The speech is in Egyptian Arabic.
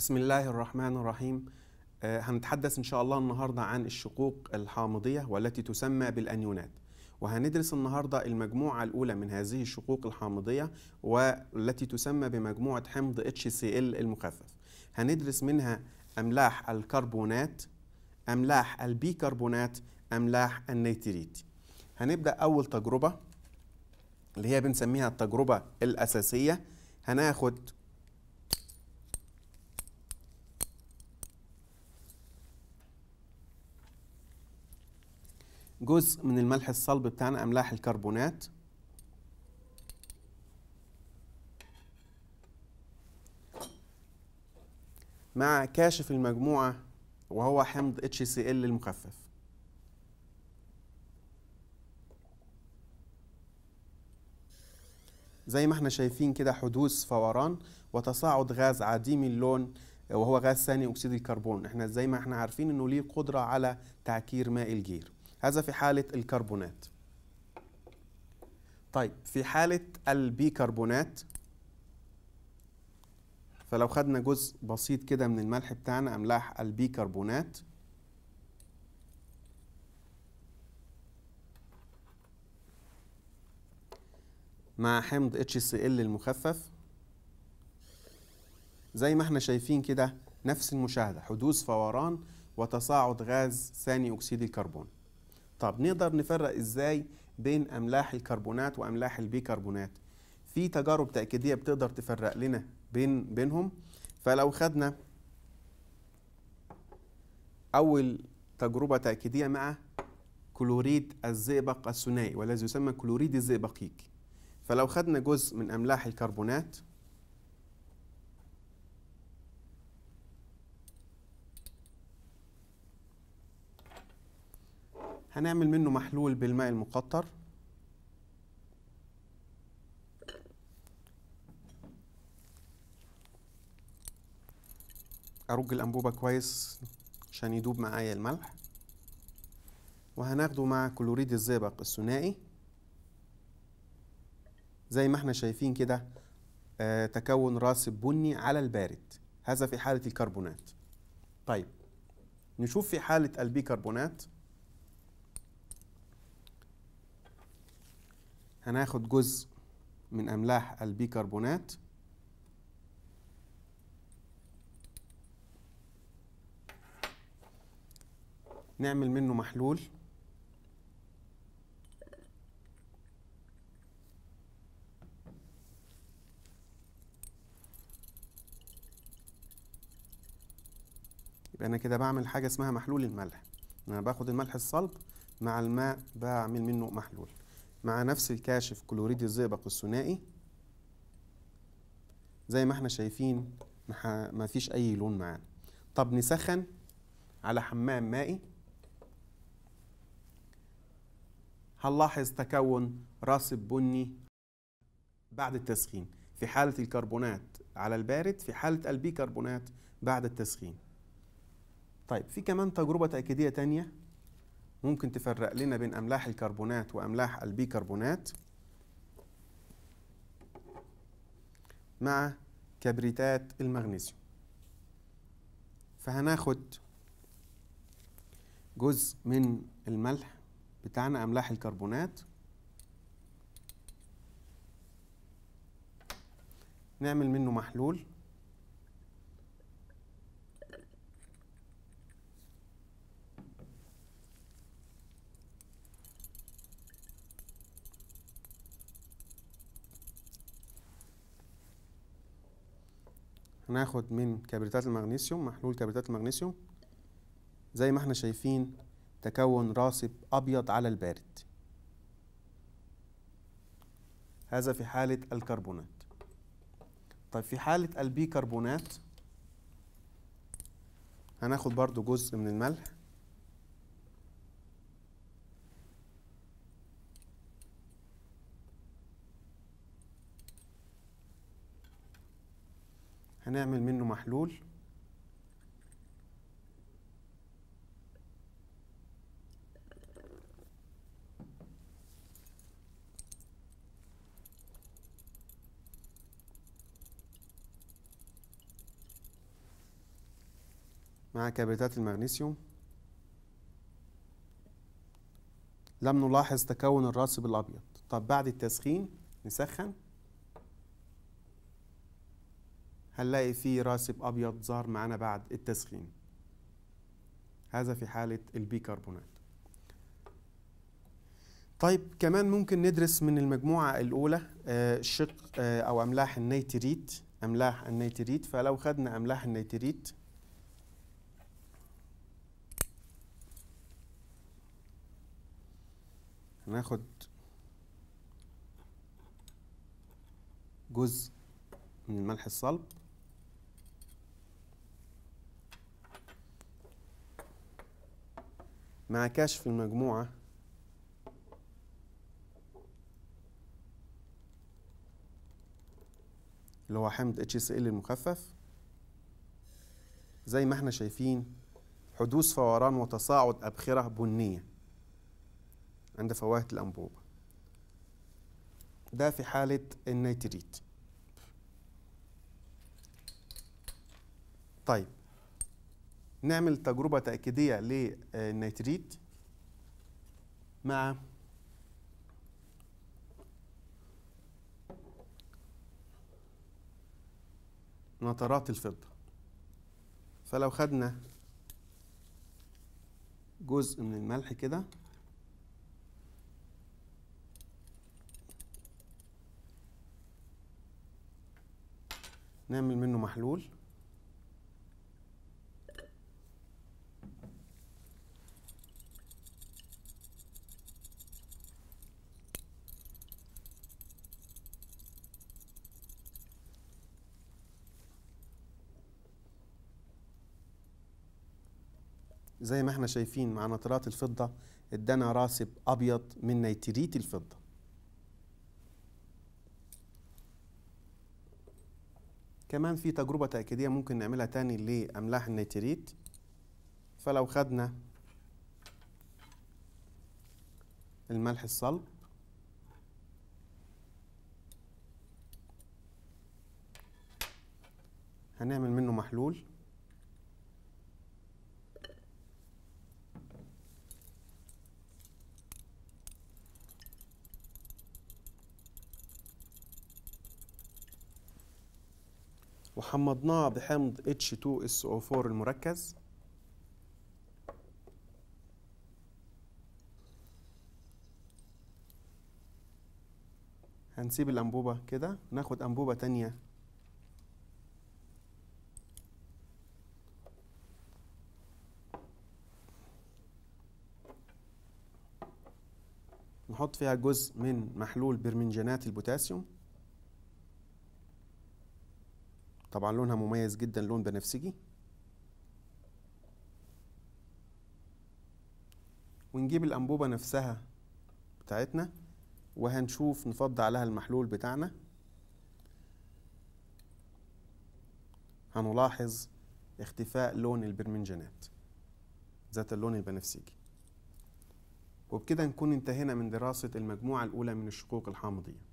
بسم الله الرحمن الرحيم آه، هنتحدث إن شاء الله النهاردة عن الشقوق الحامضية والتي تسمى بالأنيونات وهندرس النهاردة المجموعة الأولى من هذه الشقوق الحامضية والتي تسمى بمجموعة حمض HCl المخفف هندرس منها أملاح الكربونات أملاح البيكربونات أملاح النيتريت هنبدأ أول تجربة اللي هي بنسميها التجربة الأساسية هناخد جزء من الملح الصلب بتاعنا أملاح الكربونات مع كاشف المجموعة وهو حمض HCl المخفف زي ما احنا شايفين كده حدوث فوران وتصاعد غاز عديم اللون وهو غاز ثاني اكسيد الكربون احنا زي ما احنا عارفين انه ليه قدرة على تعكير ماء الجير هذا في حالة الكربونات طيب في حالة البيكربونات فلو خدنا جزء بسيط كده من الملح بتاعنا أملاح البيكربونات مع حمض HCl المخفف زي ما احنا شايفين كده نفس المشاهدة حدوث فوران وتصاعد غاز ثاني أكسيد الكربون طب نقدر نفرق ازاي بين أملاح الكربونات وأملاح البيكربونات في تجارب تأكيدية بتقدر تفرق لنا بين بينهم فلو خدنا أول تجربة تأكيدية مع كلوريد الزئبق الثنائي والذي يسمى كلوريد الزئبقيك فلو خدنا جزء من أملاح الكربونات هنعمل منه محلول بالماء المقطر أرج الأنبوبة كويس عشان يدوب معايا الملح وهناخده مع كلوريد الزئبق الثنائي زي ما احنا شايفين كده آه تكون راسب بني على البارد هذا في حالة الكربونات طيب نشوف في حالة البيكربونات هناخد جزء من أملاح البيكربونات نعمل منه محلول يبقى أنا كده بعمل حاجة اسمها محلول الملح أنا باخد الملح الصلب مع الماء بعمل منه محلول مع نفس الكاشف كلوريد الزئبق الثنائي زي ما احنا شايفين ما فيش اي لون معانا طب نسخن على حمام مائي هنلاحظ تكون راسب بني بعد التسخين في حالة الكربونات على البارد في حالة البيكربونات بعد التسخين طيب في كمان تجربة تأكيدية تانية ممكن تفرق لنا بين أملاح الكربونات وأملاح البيكربونات مع كبريتات المغنيسيوم فهناخد جزء من الملح بتاعنا أملاح الكربونات نعمل منه محلول هناخد من كبريتات المغنيسيوم محلول كبريتات المغنيسيوم زي ما احنا شايفين تكون راسب أبيض على البارد هذا في حالة الكربونات طيب في حالة البيكربونات هناخد برضو جزء من الملح هنعمل منه محلول مع كبريتات المغنيسيوم لم نلاحظ تكون الراسب الأبيض طب بعد التسخين نسخن هنلاقي فيه راسب أبيض ظهر معانا بعد التسخين هذا في حالة البيكربونات طيب كمان ممكن ندرس من المجموعة الأولى آه، شق آه، أو أملاح النيتريت أملاح النيتريت فلو خدنا أملاح النيتريت هناخد جزء من الملح الصلب مع كشف المجموعة اللي هو حمض HCl المخفف زي ما احنا شايفين حدوث فوران وتصاعد أبخرة بنية عند فواهة الأنبوبة ده في حالة النيتريت طيب نعمل تجربة تأكيدية للنيتريت مع نترات الفضة فلو خدنا جزء من الملح كده نعمل منه محلول زي ما احنا شايفين مع نترات الفضة ادانا راسب أبيض من نيتريت الفضة كمان في تجربة تأكيدية ممكن نعملها تاني لأملاح النيتريت فلو خدنا الملح الصلب هنعمل منه محلول وحمضناه بحمض H2SO4 المركز هنسيب الأنبوبة كده ناخد أنبوبة تانية نحط فيها جزء من محلول برمنجانات البوتاسيوم طبعا لونها مميز جدا لون بنفسجي ونجيب الأنبوبة نفسها بتاعتنا وهنشوف نفضي عليها المحلول بتاعنا هنلاحظ اختفاء لون البرمنجانات ذات اللون البنفسجي وبكده نكون انتهينا من دراسة المجموعة الأولى من الشقوق الحامضية